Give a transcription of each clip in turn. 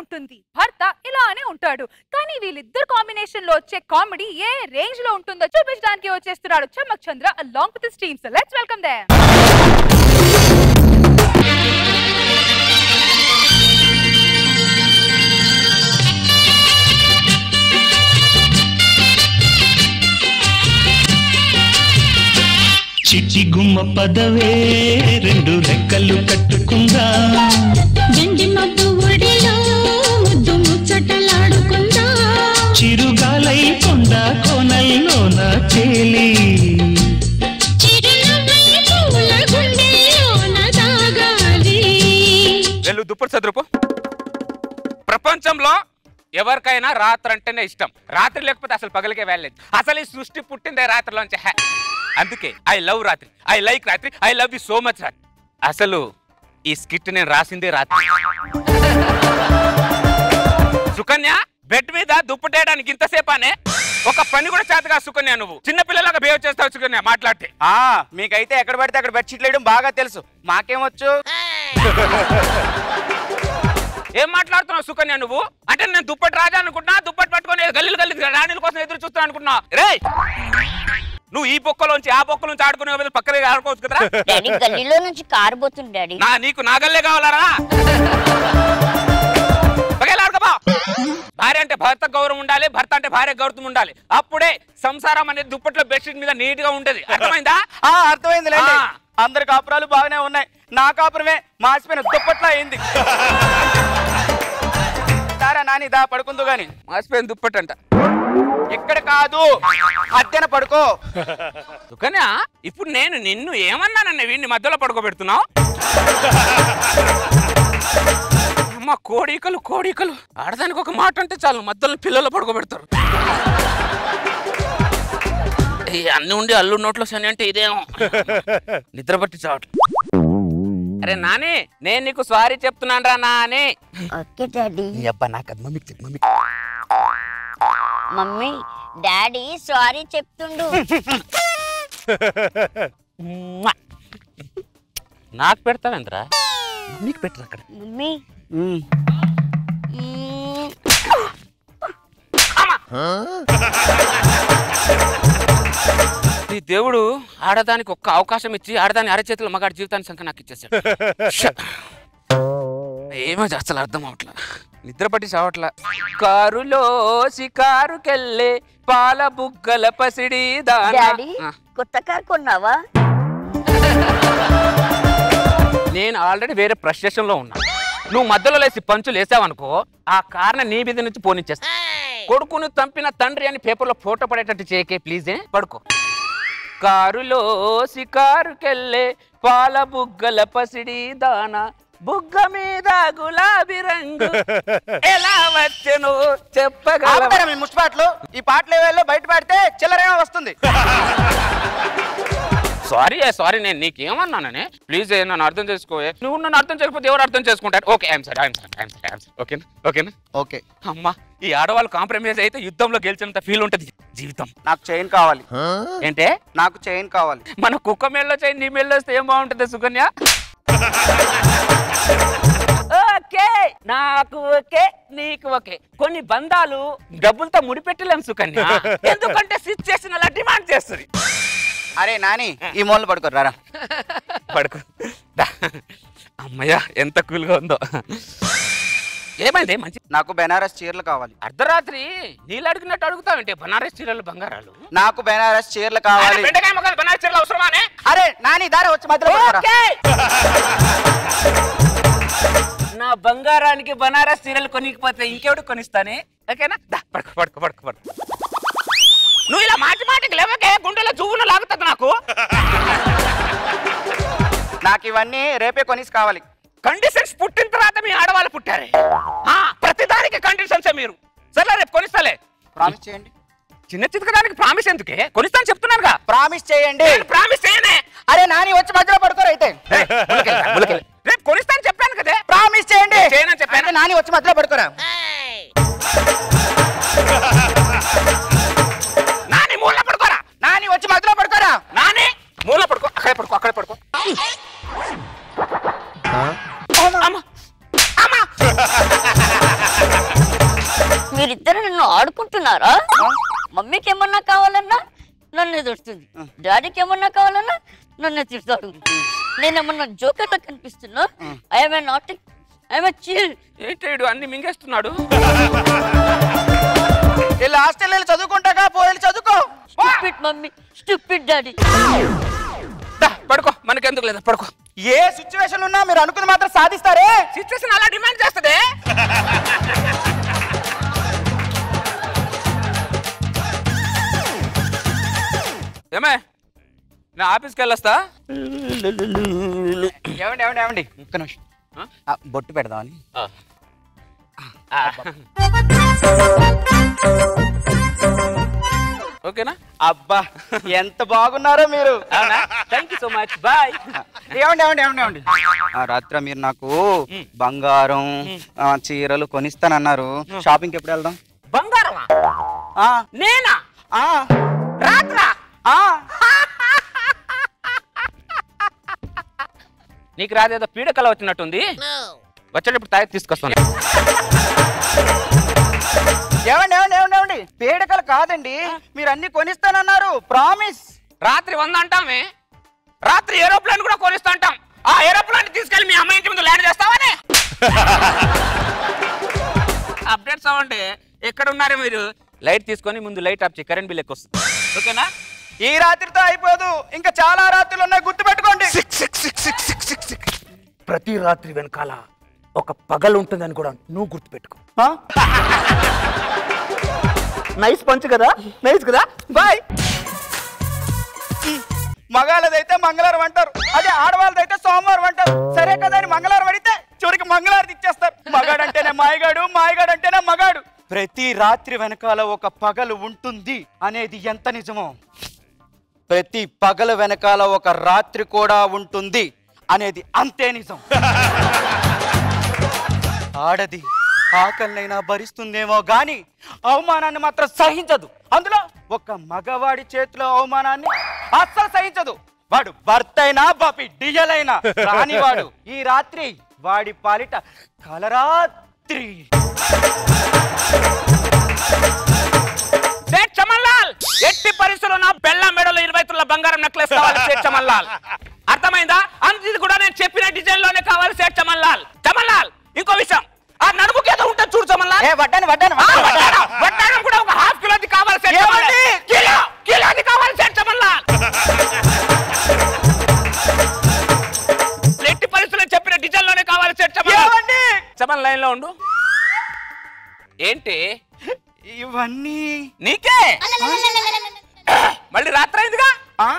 ఉంటుంది భర్త ఇలానే ఉంటాడు కానీ వీళ్ళిద్దరు కాంబినేషన్ లో వచ్చే కామెడీ ఏ రేంజ్ లో ఉంటుందో చూపించడానికి వచ్చేస్తున్నాడు Chammak Chandra along with teams let's welcome the చిట్టి గుమ్మ పదవే రెండు రెక్కలు కట్టుకుందా గండి మబ్బు ఒడిలో ముద్దు ముచ్చటలాడుకుందా చిరుగాలై కొండ కోనల్లోన తేలి చిరునవ్వై పూల గుండెల్లోన దాగాలి వెళ్ళు దుప్పటి చదురుపు ప్రపంచంలో ఎవరికైనా రాత్రి అంటేనే ఇష్టం రాత్రి లేకపోతే అసలు పగలికే వెళ్ళలేదు అసలు ఈ సృష్టి పుట్టిందే రాత్రిలోంచి హే అందుకే ఐ లవ్ రాత్రి ఐ లైక్ రాత్రి I love you so much రాత్రి అసలు ఈ స్కిట్ నేను రాసిందే రాత్రి సుకన్య బెడ్ మీద దుప్పటేయడానికి ఇంతసేపానే ఒక పని కూడా చేతగా సుకన్య నువ్వు చిన్న పిల్లలాగా బిహేవ్ చేస్తావు సుకన్య మాట్లాడితే ఆ మీకైతే ఎక్కడ పడితే అక్కడ బెడ్షీట్లు వేయడం బాగా తెలుసు మాకేమొచ్చు ఏం మాట్లాడుతున్నావు సుకన్య నువ్వు అంటే నేను దుప్పటి రాజా అనుకుంటున్నా దుప్పటి పట్టుకొని గల్లీలు గల్లీలు రాణిల కోసం ఎదురు చూస్తున్నా అనుకుంటున్నా రే నువ్వు ఈ బొక్కలోంచి ఆ బొక్కలోంచి ఆడుకునే బదులు పక్కనే ఆడుకోవచ్చు కదరా డాడీ గల్లీలో నుంచి కారు పోతుంది డాడీ నా నీకు నా గల్లే కావాలరా పగేలా ఆడుకోపో. భార్య అంటే భర్త గౌరవం ఉండాలి భర్త అంటే భార్య గౌరవం ఉండాలి అప్పుడే సంసారం అనేది దుప్పట్లో బెడ్షీట్ మీద నీట్ గా ఉంటది అర్థమైందా ఆ అర్థమైంది లేండి ఆ. అందరి కాపురాలు బాగానే ఉన్నాయి నా కాపురమే మాసిపోయిన దుప్పట్లా అయింది సారా నాని దా పడుకుందు గాని మాసిపోయిన దుప్పటి అంట ఇక్కడ కాదు అద్దెన పడుకో సుకన్య ఇప్పుడు నేను నిన్ను ఏమన్నానన్న వీడిని మధ్యలో పడుకోబెడుతున్నావు అమ్మ కోడికలు కోడికలు ఆడదానికి ఒక మాట అంటే చాలు మధ్యలో పిల్లలు పడుకోబెడతారు ఈ అన్ని ఉండి అల్లు నోట్లో శని అంటే ఇదేమో నిద్ర పట్టి చావట్లేదు అరే నాని నేను నీకు సారీ చెప్తున్నాను రా నాని ఓకే డాడీ నీ అబ్బా నాకు అది మమ్మీకి చెప్పు, మమ్మీకి మమ్మీ డాడీ సారీ చెప్తుండు మ్వా. నాకు పెడతావేంద్రా మమ్మీకి పెట్టరు అక్కడ మమ్మీ ఉమ్. మ్మ్. ఈ దేవుడు ఆడదానికి ఒక్క అవకాశం ఇచ్చి ఆడదాని అరచేతుల మగాడి జీవితాన్ని సంఖ్య నాకు ఇచ్చేసాడు ష. ఏమో అసలు అర్థం అవట్లా నిద్ర పట్టి చావట్లా కారులో షికారుకెళ్ళే పాల బుగ్గల పసిడి దానా డాడీ ఆ, కొత్త కార్ కొన్నావా నేను ఆల్రెడీ వేరే ప్రశ్న లో ఉన్నా నువ్వు మధ్యలో లేసి పంచులు వేసావనుకో ఆ కారణం నీ మీద నుంచి పోనిచ్చేస్తా కొడుకును తంపిన తండ్రి అని పేపర్లో ఫోటో పడేటట్టు చేయకే ప్లీజే పడుకో కారులో షికారుకెళ్ళే పాల బుగ్గల పసిడి దానా బుగ్గ మీద గులాబీ రంగు ఎలా వచ్చెను చెప్పగలవా ఆపుతారా మీ ముష్పాట్లు ఈ పాటలు ఏవేలో బయట పాడితే చిల్లరేమో వస్తుంది సారీ సారీ నేను నీకేమన్నాననే ప్లీజ్ నన్ను అర్థం చేసుకోవే నువ్వు నన్ను అర్థం చేయకపోతే ఎవరు అర్థం చేసుకుంటారు okay I'm sorry I'm sorry I'm sorry I'm sorry ఓకేనా ఓకేనా ఓకే అమ్మా ఈ ఆడవాళ్ళు కాంప్రమైజ్ అయితే యుద్ధంలో గెలిచినంత ఫీల్ ఉంటది జీవితం నాకు చైన్ కావాలి ఏంటే నాకు చైన్ కావాలి మన కుక్క మెళ్ళో చేయి నీ మెళ్ళో వస్తే ఏం బాగుంటుంది సుకన్య ఓకే నాకు ఓకే నీకు ఓకే కొన్ని బంధాలు డబ్బులతో ముడిపెట్టలేం సుకన్య ఎందుకంటే సిచ్యుయేషన్ అలా డిమాండ్ చేస్తుంది అరే నాని ఈ మూల పడుకోరారా పడుకో దా. అమ్మయ్య ఎంత కూల్గా ఉందో ఏమైంది మంచి నాకు బెనారస్ చీరలు కావాలి అర్ధరాత్రి నీళ్ళు అడిగినట్టు అడుగుతావంటే బనారస్ చీరలు బంగారాలు నాకు బెనారస్ చీరలు కావాలి బెండకాయ మొక్కలు బనారస్ చీరలు అవసరమానే అరే నాని దారా వచ్చి మధ్యలో పడుకోరా. ఓకే. నా బంగారానికి బనారస్ చీరలు కొనికపోతే ఇంకెవడు కొనిస్తానే ఓకేనా దా, పడుకో పడుకో పడుకో పడుకో నువ్వు ఇలా మాటి మాటికి లేవకే గుండెలో జువ్వున లాగుతుంది నాకు నాకు ఇవన్నీ రేపే కొనిసి కావాలి కండిషన్స్ పుట్టిన తర్వాత మీ ఆడవాళ్ళు పుట్టారే ఆ, ప్రతిదానికి కండిషన్సే మీరు సరే రేపు కొనిస్తాలే ప్రామిస్ చేయండి చిన్న చితకడానికి ప్రామిస్ ఎందుకే కొనిస్తాను చెప్తున్నానుగా ప్రామిస్ చేయండి నేను ప్రామిస్ చేయనే అరే నాని వచ్చి మధ్యలో పడుకోరు అయితే ఏయ్, ముందుకెళ్ళు, ముందుకెళ్ళు. రేపు కొనిస్తాను చెప్పాను కదే ప్రామిస్ చేయండి చేయనని చెప్పాను. అంటే నాని వచ్చి మధ్యలో పడుకోరా నాని మూల పడుకోరా నాని వచ్చి మధ్యలో పడుకోరా నాని మూల పడుకో అక్కడే పడుకో అక్కడే పడుకో అమ్మ అమ్మ అనుకుంటున్నారా మమ్మీకి ఏమన్నా కావాలన్నా నన్ను తిడుతుంది డాడీకి ఏమన్నా కావాలన్నా నన్ను తిడతాడు నేనేమన్నా జోకర్లా కనిపిస్తున్నా ఐఎమ్ నాట్ ఐఎమ్ చిల్ ఏంటి అన్ని మింగేస్తున్నాడు వెళ్ళి హాస్టల్ వెళ్ళి చదువుకుంటాగా పోయి చదువుకో స్టూపిడ్ మమ్మీ స్టూపిడ్ డాడీ దా, పడుకో మనకెందుకు లేదా పడుకో ఏ సిచ్యువేషన్ ఉన్నా మీరు అనుకుని మాత్రం సాధిస్తారే సిచ్యువేషన్ అలా డిమాండ్ చేస్తుంది ఏమే నా ఆఫీస్కి వెళ్ళొస్తా ఏమండి ఏమండి ఏమండి ఒక్క నిమిషం ఆ? ఆ, బొట్టు పెడదామని ఓకేనా అబ్బా ఎంత బాగున్నారో మీరు అవునా thank you so much bye ఏమండి ఏమండి ఏమండి ఏమండి ఆ, రాత్రి మీరు నాకు బంగారం ఆ, చీరలు కొనిస్తానన్నారు షాపింగ్ ఎప్పుడు వెళ్దాం బంగారమా ఆ, నేనా ఆ, రాత్రా ఆ. నీకు రాదేదో పీడకల వచ్చినట్టుంది వచ్చేటప్పుడు తాగి తీసుకొస్తాను ఏమండి ఏమండి ఏమండి ఏమండి పేడకలు కాదండి మీరు అన్ని కొనిస్తానన్నారు ప్రామిస్ రాత్రి వంద అంటామే రాత్రి ఏరోప్లేన్ కూడా కొనిస్తా అంటాం ఆ ఏరోప్లేన్ తీసుకెళ్ళి మీ అమ్మాయి ఇంటి ముందు ల్యాండ్ చేస్తావని అప్డేట్స్ అవ్వండి ఎక్కడ ఉన్నారు మీరు లైట్ తీసుకొని ముందు లైట్ ఆఫ్ చేయి కరెంట్ బిల్ ఎక్కువ వస్తుంది ఓకేనా ఈ రాత్రితో అయిపోదు ఇంకా చాలా రాత్రులు ఉన్నాయి గుర్తు పెట్టుకోండి ప్రతి రాత్రి వెనకాల ఒక పగలు ఉంటుందని కూడా నువ్వు గుర్తుపెట్టుకో నైస్ పంచ్ కదా నైస్ కదా బాయ్ మగాళ్ళదైతే మంగళవారం అంటారు అదే ఆడవాళ్ళదైతే సోమవారం అంటారు సరే కదా అని మంగళవారం అడిగితే చివరికి మంగళవారం ఇచ్చేస్తారు మగాడు అంటేనే మాయగాడు మాయగాడు అంటేనే మగాడు ప్రతి రాత్రి వెనకాల ఒక పగలు ఉంటుంది అనేది ఎంత నిజమో ప్రతి పగలు వెనకాల ఒక రాత్రి కూడా ఉంటుంది అనేది అంతే నిజం ఆడది ఆకలినైనా భరిస్తుందేమో గాని అవమానాన్ని మాత్రం సహించదు అందులో ఒక మగవాడి చేతిలో అవమానాన్ని అస్సలు సహించదు వాడు భర్త అయినా బాపి డియల్ అయినా రానివాడు ఈ రాత్రి వాడి పాలిట కలరాత్రి సేట్ చమన్లాల్ ఎట్టి పరిస్థితుల్లో నా బెల్ల మెడలో ఇరవై తుల బంగారం నెక్లెస్ కావాలి సేట్ చమన్లాల్ అర్థమైందా అంత ఇది కూడా నేను చెప్పిన డిజైన్ లోనే కావాలి సేట్ చమన్లాల్ చమన్లాల్ ఇంకో విషయం ఆ నడుముకి ఏదో ఉంటుంది చూడు చమన్లాల్ ఏ వడ్డాను వడ్డాను ఆ, వడ్డానం, వడ్డానం కూడా ఒక హాఫ్ కిలోది కావాలి సేట్ చమన్లాల్. ఏమండి? కిలో కిలోది కావాలి సేట్ చమన్లాల్ ఎట్టి పరిస్థితుల్లో చెప్పిన డిజైన్ లోనే కావాలి సేట్ చమన్లాల్ ఏమండి? చమన్ లైన్ లో ఉండు ఏంటి ఇవన్నీ నీకే మళ్ళీ రాత్రి అయిందిగా ఆ?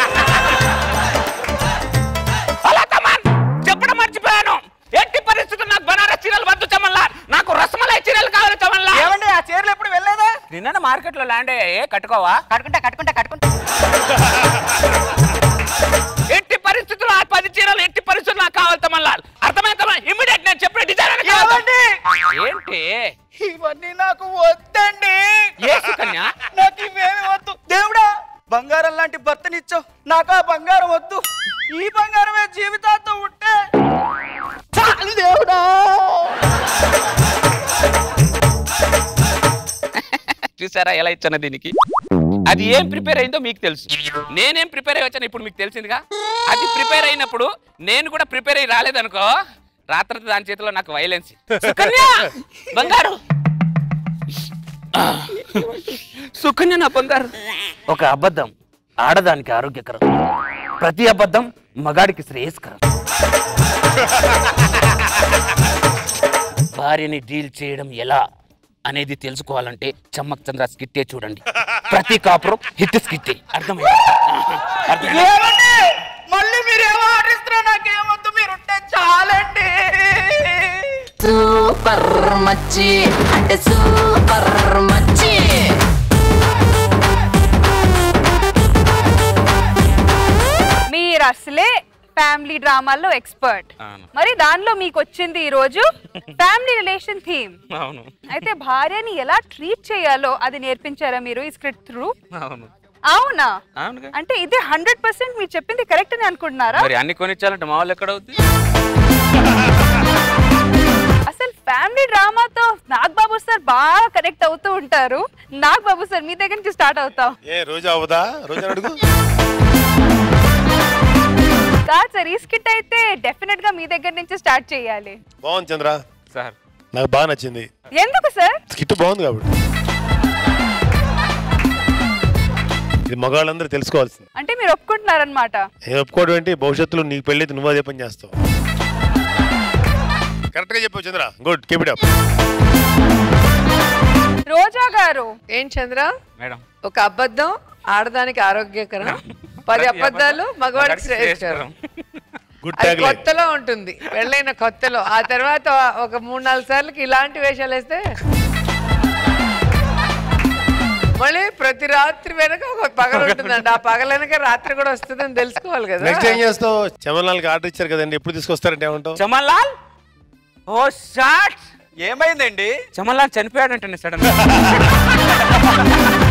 అలా తమన్ చెప్పడం మర్చిపోయాను ఎట్టి పరిస్థితులు నాకు బనారస్ చీరలు వద్దు చమన్లా నాకు రసమలై చీరలు కావాలి చమన్లా ఏమండి ఆ చీరలు ఎప్పుడు వెళ్ళలేదా నిన్న మార్కెట్ లో ల్యాండ్ అయ్యాయి కట్టుకోవా కట్టుకుంటా కట్టుకుంటా కట్టుకుంటా ఎట్టి పరిస్థితుల్లో ఆ పది చీరలు ఎట్టి పరిస్థితులు నాకు కావాలి తమన్లా అర్థమైందమ్మా ఇమ్మీడియట్ నేను చెప్పిన డిజైన్ ఏమండి? ఏంటి ఇవన్నీ నాకు వద్దండి ఏ సుకన్య నాకు ఇవేమి వద్దు దేవుడా బంగారం లాంటి భర్తనిచ్చావు నాకు ఆ బంగారం వద్దు ఈ బంగారమే జీవితాంతం ఉంటే చాలు దేవుడా చూసారా ఎలా ఇచ్చాను దీనికి అది ఏం ప్రిపేర్ అయిందో మీకు తెలుసు నేనేం ప్రిపేర్ అయ్యి వచ్చాను ఇప్పుడు మీకు తెలిసిందిగా అది ప్రిపేర్ అయినప్పుడు నేను కూడా ప్రిపేర్ అయ్యి రాలేదనుకో రాత్రి దాని చేతిలో నాకు వైలెన్స్ సుకన్య బంగారు సుకన్య నా బంగారు ఒక అబద్ధం ఆడదానికి ఆరోగ్యకరం ప్రతి అబద్ధం మగాడికి శ్రేయస్కరం భార్యని డీల్ చేయడం ఎలా అనేది తెలుసుకోవాలంటే చమ్మక్ చంద్ర స్కిట్టే చూడండి ప్రతి కాపురం హిట్ స్కిట్టే అర్థమైంది అర్థమైంది ఏమండి మళ్ళీ మీరు ఏమో ఆడిస్తున్నా నాకేమొద్దు మీరు ఉంటే చాలండి సూపర్ మచ్చి అంటే సూపర్ మచ్చి మీరు అసలే ఫ్యామిలీ డ్రామాల్లో ఎక్స్పర్ట్ అవును. మరి దానిలో మీకు వచ్చింది ఈ రోజు ఫ్యామిలీ రిలేషన్ థీమ్ అవును అయితే భార్యని ఎలా ట్రీట్ చేయాలో అది నేర్పించారా మీరు ఈ స్క్రిప్ట్ త్రూ అవును అవునా అవునుగా అంటే ఇది హండ్రెడ్ పర్సెంట్ మీరు చెప్పింది కరెక్ట్ అని అనుకుంటున్నారా మరి అన్ని కొనిచ్చాలంటే మా వాళ్ళు ఎక్కడ అవుతుంది అసలు ఫ్యామిలీ డ్రామాతో నాగ్ బాబు సార్ బాగా కనెక్ట్ అవుతూ ఉంటారు నాగ్ బాబు సార్ మీ దగ్గర నుంచి స్టార్ట్ అవుతాం ఏ రోజా అవదా రోజా అడుగు కాదు సార్ ఈ స్కిట్ అయితే డెఫినెట్ గా మీ దగ్గర నుంచి స్టార్ట్ చేయాలి బాగుంది చంద్ర సార్ నాకు బాగా నచ్చింది ఎందుకు సార్ స్కిట్ బాగుంది కాబట్టి ఇది మగవాళ్ళందరూ తెలుసుకోవాల్సింది అంటే మీరు ఒప్పుకుంటున్నారనమాట నేను ఒప్పుకోవడం ఏంటి భవిష్యత్తులో నీకు పెళ్ళైతే నువ్వు అదే పని చేస్తావు కరెక్ట్ గా చెప్పావు Chandra good keep it up Roja garu ఏం చంద్ర మేడం ఒక అబద్ధం ఆడదానికి ఆరోగ్యకరం పది అబద్ధాలు మగవాడికి శ్రేయస్కరం గుడ్ అది ట్యాగ్ లైన్ కొత్తలో ఉంటుంది పెళ్ళైన కొత్తలో ఆ తర్వాత ఒక మూడు నాలుగు సార్లకి ఇలాంటి వేషాలు వేస్తే మళ్ళీ ప్రతి రాత్రి వెనక ఒక పగలు ఉంటుందండి ఆ పగల వెనక రాత్రి కూడా వస్తుందని తెలుసుకోవాలి కదా నెక్స్ట్ ఏం చేస్తావు చమన్లాల్కి ఆర్డర్ ఇచ్చారు కదండి ఎప్పుడు తీసుకొస్తారంటే ఏమంటావు చమన్ లాల్ ఓ షాట్ ఏమైందండి చమన్ లాల్ చనిపోయాడంటే సడన్